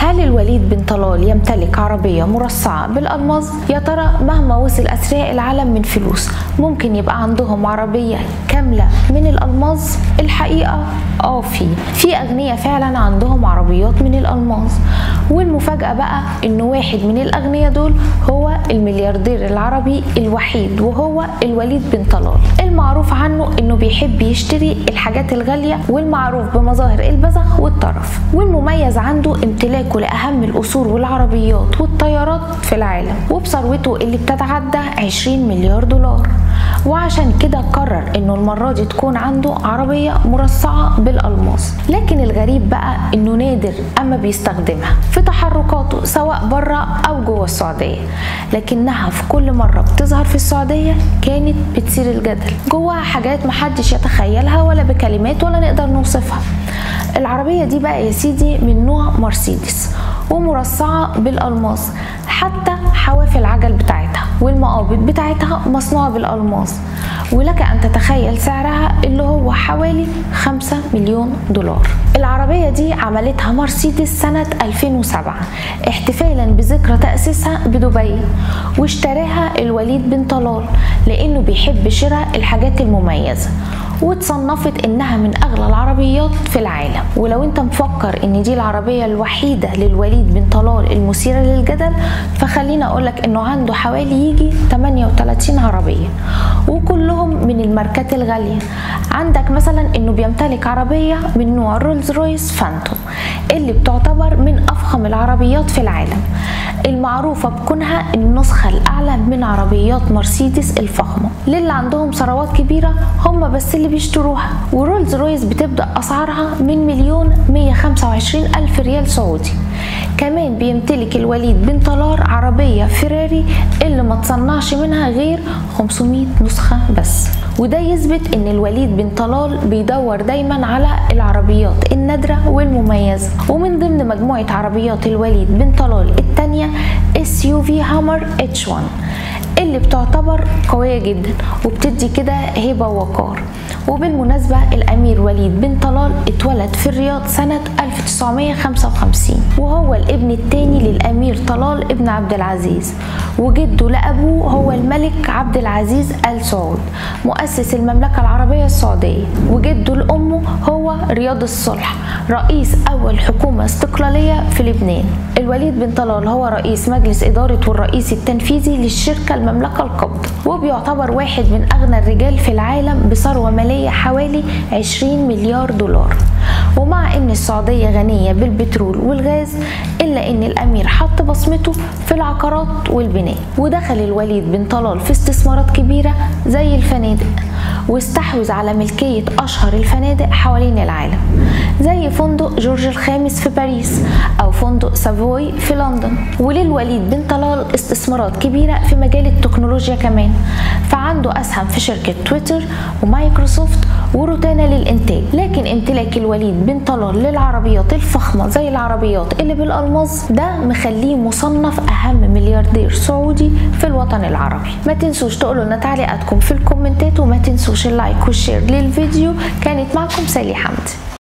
هل الوليد بن طلال يمتلك عربية مرصعة بالألماظ؟ يا ترى مهما وصل أثرياء العالم من فلوس ممكن يبقى عندهم عربية كاملة من الألماظ؟ الحقيقة اه في في أغنياء فعلا عندهم عربيات من الألماظ والمفاجأة بقى إن واحد من الأغنياء دول هو الملياردير العربي الوحيد وهو الوليد بن طلال المعروف عنه إنه بيحب يشتري الحاجات الغالية والمعروف بمظاهر البذخ والطرف والمميز عنده امتلاكه لأهم الأصول والعربيات والطيارات في العالم وبثروته اللي بتتعدى 20 مليار دولار وعشان كده قرر انه المرة دي تكون عنده عربية مرصعة بالألماس لكن الغريب بقى انه نادر اما بيستخدمها في تحركاته سواء بره او جوه السعودية لكنها في كل مرة بتظهر في السعودية كانت بتثير الجدل جواها حاجات محدش يتخيلها ولا بكلمات ولا نقدر نوصفها العربية دي بقى يا سيدي من نوع مرسيدس ومرصعة بالألماس حتى حواف العجل بتاعتها والمقابض بتاعتها مصنوعة بالألماس ولك أن تتخيل سعرها اللي هو حوالي 5 مليون دولار العربية دي عملتها مرسيدس سنة 2007 احتفالا بذكرى تأسيسها بدبي واشتراها الوليد بن طلال لأنه بيحب شراء الحاجات المميزة واتصنفت انها من اغلى العربيات في العالم ولو انت مفكر ان دي العربيه الوحيده للوليد بن طلال المثيره للجدل فخليني اقولك انه عنده حوالي يجي 38 عربيه وكلهم من الماركات الغاليه عندك مثلا انه بيمتلك عربيه من نوع رولز رويس فانتوم اللي بتعتبر من افخم العربيات في العالم المعروفه بكونها النسخه الاعلى من عربيات مرسيدس الفخمه للي عندهم ثروات كبيره هم بس اللي بيشتروها ورولز رويس بتبدا اسعارها من مليون 125 الف ريال سعودي كمان بيمتلك الوليد بن طلال عربيه فيراري اللي ما تصنعش منها غير 500 نسخه بس وده يثبت ان الوليد بن طلال بيدور دايما على العربيات النادره والمميزه ومن ضمن مجموعه عربيات الوليد بن طلال الثانيه اس يو في هامر اتش 1 اللي بتعتبر قويه جدا وبتدي كده هبه ووقار وبالمناسبة الأمير وليد بن طلال اتولد في الرياض سنة 1955 وهو الابن الثاني للأمير طلال ابن عبد العزيز وجده لأبوه هو الملك عبد العزيز آل سعود مؤسس المملكة العربية السعودية وجده لأمه هو رياض الصلح رئيس أول حكومة استقلالية في لبنان الوليد بن طلال هو رئيس مجلس إدارة والرئيس التنفيذي للشركة المملكة القبض وبيعتبر واحد من أغنى الرجال في العالم بثروة مالية حوالي 20 مليار دولار ومع ان السعوديه غنيه بالبترول والغاز الا ان الامير حط بصمته في العقارات والبناء ودخل الوليد بن طلال في استثمارات كبيره زي الفنادق واستحوذ على ملكيه اشهر الفنادق حوالين العالم زي فندق جورج الخامس في باريس او فندق سافوي في لندن وللوليد بن طلال استثمارات كبيره في مجال التكنولوجيا كمان فعنده اسهم في شركه تويتر ومايكروسوفت وروتانا للانتاج لكن امتلاك الوليد بن طلال للعربيات الفخمه زي العربيات اللي بالالماس ده مخليه مصنف اهم ملياردير سعودي في الوطن العربي ما تنسوش تقولوا لنا تعليقاتكم في الكومنتات وما تنسوش اللايك والشير للفيديو كانت معكم سالي حمدي